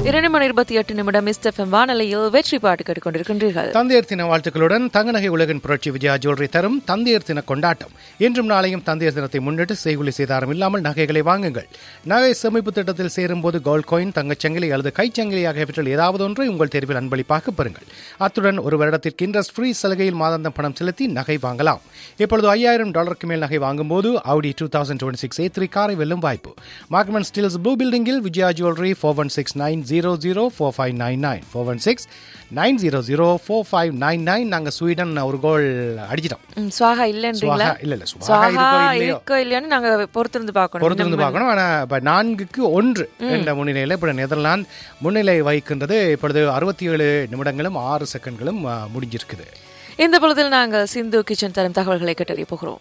இரண்டு மணி இருபத்தி எட்டு நிமிடம் இஸ்டெஃபம் வானொலியில் வெற்றி பாட்டு கேட்டுக்கொண்டிருக்கின்றீர்கள் தந்தையர் தின வாழ்த்துக்களுடன் தங்கநகை உலகின் புரட்சி விஜயா ஜுவல்லரி தரும் தந்தையர் தின கொண்டாட்டம் இன்றும் நாளையும் தந்தையர் தினத்தை முன்னிட்டு செய்குலி சேதாரம் இல்லாமல் நகைகளை வாங்குங்கள் நகை சேமிப்பு திட்டத்தில் சேரும் போது கோல்ட் காயின் தங்கச்சங்கிலி அல்லது கைச்சங்கிலி ஆகியவற்றில் ஏதாவது ஒன்றை உங்கள் தேர்வில் அன்பளிப்பாக பெறுங்கள் அத்துடன் ஒரு வருடத்திற்கு இன்ட்ரெஸ்ட் ஃப்ரீ சலுகையில் மாதாந்தம் பணம் செலுத்தி நகை வாங்கலாம் இப்பொழுது ஐயாயிரம் டாலருக்கு மேல் நகை வாங்கும்போது Audi two thousand twenty six A three காரை வெல்லும் வாய்ப்பு மார்க்மன் ஸ்டீல்ஸ் ப்ளூ பில்டிங்கில் Vijaya jewellery four one six nine zero zero four five nine nine four one six nine zero zero four five nine nine நாங்கள் Sweden ஒரு goal அடிச்சிட்டோம் ம், சுவாகா இல்லைன்றீங்களா சுவாகா இல்ல, இல்ல, சுவாகா சுவாகா இருக்கோ இல்லையோ. இருக்கோ இல்லையோன்னு நாங்க பொறுத்திருந்து பார்க்கணும் பொறுத்திருந்து பார்க்கணும் ஆனால் இப்போ நான்குக்கு ஒன்று என்ற முன்னிலையில் இப்போ நெதர்லாந்து முன்னிலை வகிக்கின்றது இப்பொழுது அறுபத்தி ஏழு நிமிடங்களும் ஆறு செகண்ட்களும் ஆ, முடிஞ்சிருக்குது இந்த பொழுதில் நாங்கள் சிந்து கிச்சன் தரும் தகவல்களை கேட்டறிய போகிறோம்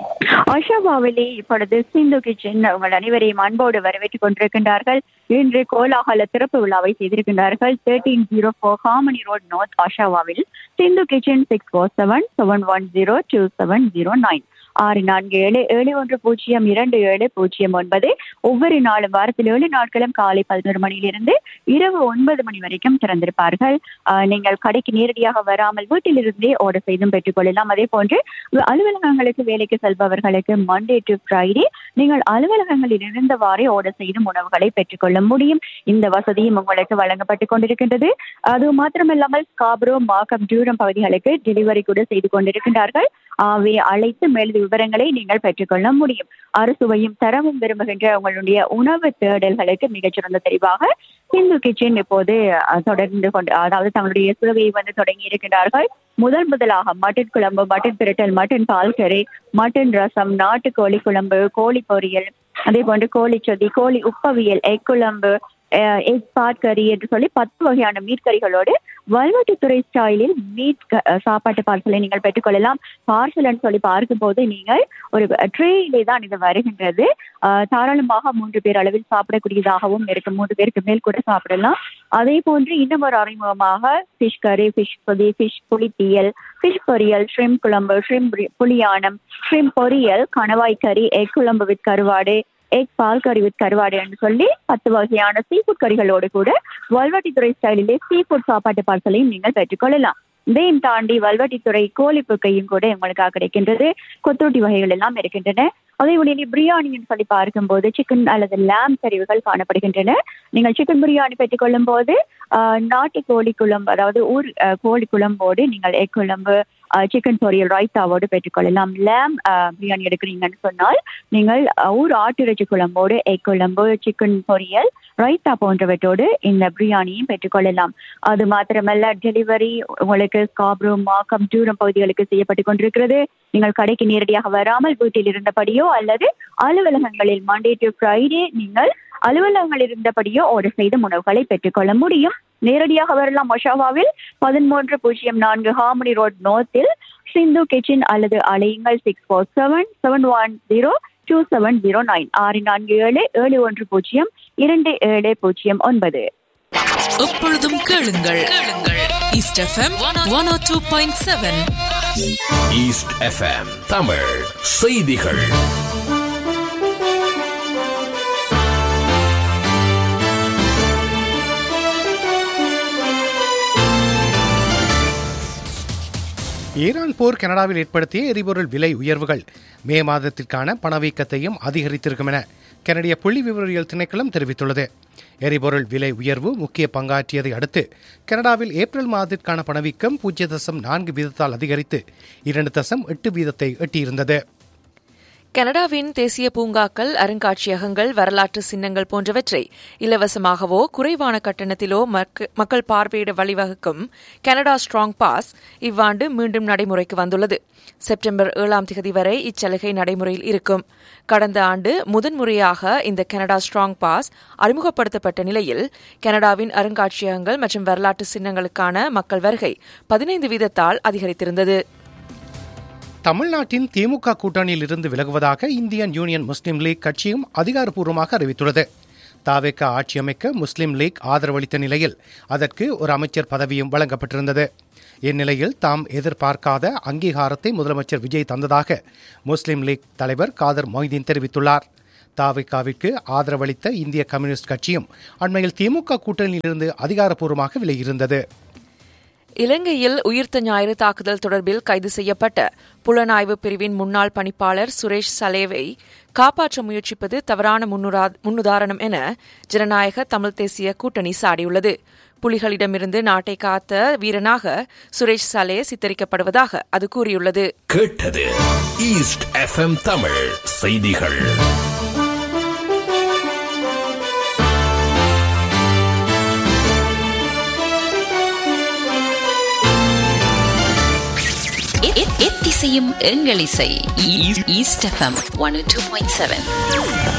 ஆஷாவாவிலே இப்பொழுது சிந்து கிச்சன் உங்கள் அனைவரையும் அன்போடு வரவேற்றுக் கொண்டிருக்கின்றார்கள் இன்று கோலாகல திறப்பு விழாவை செய்திருக்கின்றார்கள் thirteen zero four Harmony Road North ஆஷாவாவில் Sindhu kitchen six four seven seven one zero two seven zero nine ஆறு நான்கு ஏழு ஏழு ஒன்று பூஜ்ஜியம் இரண்டு ஏழு பூஜ்ஜியம் ஒன்பது ஒவ்வொரு நாளும் வாரத்தில் ஏழு நாட்களும் காலை பதினோரு மணியிலிருந்து இரவு ஒன்பது மணி வரைக்கும் திறந்திருப்பார்கள் ஆஹ் நீங்கள் கடைக்கு நேரடியாக வராமல் வீட்டிலிருந்தே ஆர்டர் செய்தும் பெற்றுக்கொள்ளலாம் அதே போன்று அலுவலகங்களுக்கு வேலைக்கு செல்பவர்களுக்கு மண்டே டு ஃப்ரைடே நீங்கள் அலுவலகங்களில் இருந்தவாறே ஆர்டர் செய்தும் உணவுகளை பெற்றுக்கொள்ள முடியும் இந்த வசதியும் உங்களுக்கு வழங்கப்பட்டுக் கொண்டிருக்கின்றது அது மாத்திரமில்லாமல் ஸ்காப்ரோ மார்க்கம் டியூரம் பகுதிகளுக்கு டெலிவரி கூட செய்து கொண்டிருக்கின்றார்கள் ஆகவே அழைத்து மேலது விவரங்களை நீங்கள் பெற்றுக்கொள்ள முடியும் அறுசுவையும் தரமும் விரும்புகின்ற உங்களுடைய உணவு தேடல்களுக்கு மிகச்சிறந்த தெரிவாக சிந்து கிச்சன் இப்போது அஹ், தொடர்ந்து கொண்டு அதாவது தங்களுடைய சுவையை வந்து தொடங்கி இருக்கின்றார்கள் முதல் முதலாக மட்டன் குழம்பு மட்டன் பிரட்டல் மட்டன் பால்கறி மட்டன் ரசம் நாட்டுக்கோழி குழம்பு கோழி பொரியல் அதே போன்று கோழி சொதி கோழி உப்பவியல் எக் குழம்பு எக் பாட் கறி என்று சொல்லி பத்து வகையான மீட் கறிகளோடு வல்வெட்டித்துறை ஸ்டைலில் மீட் க- அஹ், சாப்பாட்டு பார்சலை நீங்கள் பெற்றுக்கொள்ளலாம் பார்சல் சொல்லி பார்க்கும்போது நீங்கள் ஒரு ட்ரேயிலே தான் இது வருகின்றது ஆஹ், தாராளமாக மூன்று பேர் அளவில் சாப்பிடக்கூடியதாகவும் இருக்கு மூன்று பேருக்கு மேல் கூட சாப்பிடலாம் அதே போன்று இன்னும் ஒரு அறிமுகமாக ஃபிஷ் கறி ஃபிஷ் பொதி ஃபிஷ் புளித்தியல் ஃபிஷ் பொரியல் ஷ்ரிம் குழம்பு ஷ்ரிம் புளியானம் ஷ்ரிம் பொரியல் கணவாய் கறி எக் குழம்பு வித் கருவாடு எக் பால் கறி வித் கருவாடு என்று சொல்லி பத்து வகையான சீ ஃபுட் கறிகளோடு கூட வல்வட்டித்துறை ஸ்டைலிலே சீ ஃபுட் சாப்பாட்டு பார்சலையும் நீங்கள் பெற்றுக்கொள்ளலாம் இதையும் தாண்டி வல்வட்டித்துறை கோழி புக்கையும் கூட உங்களுக்காக கிடைக்கின்றது கொத்தோட்டி வகைகள் எல்லாம் இருக்கின்றன அதே போல பிரியாணின்னு சொல்லி பார்க்கும்போது சிக்கன் அல்லது லேம் கறிவுகள் காணப்படுகின்றன நீங்கள் சிக்கன் பிரியாணி பெற்றுக்கொள்ளும் போது ஆஹ், நாட்டு கோழி குழம்பு அதாவது ஊர் ஆஹ், கோழி குழம்போடு நீங்கள் எக் குழம்பு சிக்கன் பொரியல் ரைத்தாவோடு பெற்றுக்கொள்ளலாம் லேம் பிரியாணி எடுக்கிறீங்கன்னு சொன்னால் நீங்கள் ஆஹ், ஊர் ஆட்டிறைச்சி குழம்போடு எக் குழம்பு சிக்கன் பொரியல் ரைத்தா போன்றவற்றோடு இந்த பிரியாணியும் பெற்றுக்கொள்ளலாம் அது மாத்திரமல்ல டெலிவரி உங்களுக்கு ஸ்காப்ரோ மாக்கம் தூரம் பகுதிகளுக்கு செய்யப்பட்டு கொண்டிருக்கிறது நீங்கள் கடைக்கு நேரடியாக வராமல் வீட்டில் இருந்தபடியோ அல்லது அலுவலகங்களில் மண்டே டு ஃப்ரைடே நீங்கள் அலுவலகங்கள் இருந்தபடியோ ஆர்டர் செய்த உணவுகளை பெற்றுக்கொள்ள முடியும் நேரடியாக வரலாம் மொஷாவாவில் பதிமூன்று பூஜ்ஜியம் நான்கு ஹார்மனி ரோட் நோர்த்தில் சிந்து கிச்சன் அல்லது அலையுங்கள் six four seven seven one zero two seven zero nine ஆறு நான்கு ஏழு ஏழு ஒன்று பூஜ்ஜியம் இரண்டு ஏழு பூஜ்ஜியம் ஒன்பது எப்பொழுதும் கேளுங்கள் East FM one O two point seven East FM Tamil செய்திகள் ஈரான் போர் கனடாவில் ஏற்படுத்திய எரிபொருள் விலை உயர்வுகள் மே மாதத்திற்கான பணவீக்கத்தையும் அதிகரித்திருக்கும் என கனடிய புள்ளி விவரியல் திணைக்களம் தெரிவித்துள்ளது எரிபொருள் விலை உயர்வு முக்கிய பங்காற்றியதை அடுத்து கனடாவில் ஏப்ரல் மாதத்திற்கான பணவீக்கம் பூஜ்ஜிய தசம் நான்கு வீதத்தால் அதிகரித்து இரண்டு தசம் எட்டு வீதத்தை எட்டியிருந்தது கனடாவின் தேசிய பூங்காக்கள் அருங்காட்சியகங்கள் வரலாற்று சின்னங்கள் போன்றவற்றை இலவசமாகவோ குறைவான கட்டணத்திலோ மக்க- மக்கள் பார்வையிட வழிவகுக்கும் கனடா ஸ்ட்ராங் பாஸ் இவ்வாண்டு மீண்டும் நடைமுறைக்கு வந்துள்ளது செப்டம்பர் ஏழாம் தேதி வரை இச்சலுகை நடைமுறையில் இருக்கும் கடந்த ஆண்டு முதன்முறையாக இந்த கனடா ஸ்ட்ராங் பாஸ் அறிமுகப்படுத்தப்பட்ட நிலையில் கனடாவின் அருங்காட்சியகங்கள் மற்றும் வரலாற்று சின்னங்களுக்கான மக்கள் வருகை பதினைந்து வீதத்தால் அதிகரித்திருந்தது தமிழ்நாட்டின் திமுக கூட்டணியில் இருந்து விலகுவதாக இந்தியன் யூனியன் முஸ்லீம் லீக் கட்சியும் அதிகாரப்பூர்வமாக அறிவித்துள்ளது தாவேக ஆட்சி அமைக்க முஸ்லீம் லீக் ஆதரவளித்த நிலையில் அதற்கு ஒரு அமைச்சர் பதவியும் வழங்கப்பட்டிருந்தது இந்நிலையில் தாம் எதிர்பார்க்காத அங்கீகாரத்தை முதலமைச்சர் விஜய் தந்ததாக முஸ்லீம் லீக் தலைவர் காதர் மொய்தீன் தெரிவித்துள்ளார் தாவிகாவிற்கு ஆதரவளித்த இந்திய கம்யூனிஸ்ட் கட்சியும் அண்மையில் திமுக கூட்டணியிலிருந்து அதிகாரப்பூர்வமாக விலகியிருந்தது இலங்கையில் உயிர்த்த ஞாயிறு தாக்குதல் தொடர்பில் கைது செய்யப்பட்ட புலனாய்வு பிரிவின் முன்னாள் பணிப்பாளர் சுரேஷ் சலேவை காப்பாற்ற முயற்சிப்பது தவறான முன்னுதாரணம் என ஜனநாயக தமிழ் தேசிய கூட்டணி சாடியுள்ளது புலிகளிடமிருந்து நாட்டை காத்த வீரனாக சுரேஷ் சலே சித்தரிக்கப்படுவதாக அது கூறியுள்ளது கேட்டது ஈஸ்ட் எஃப்எம் தமிழ் செய்திகள் எத்திசையும் எங்கள் இசை East FM one two point seven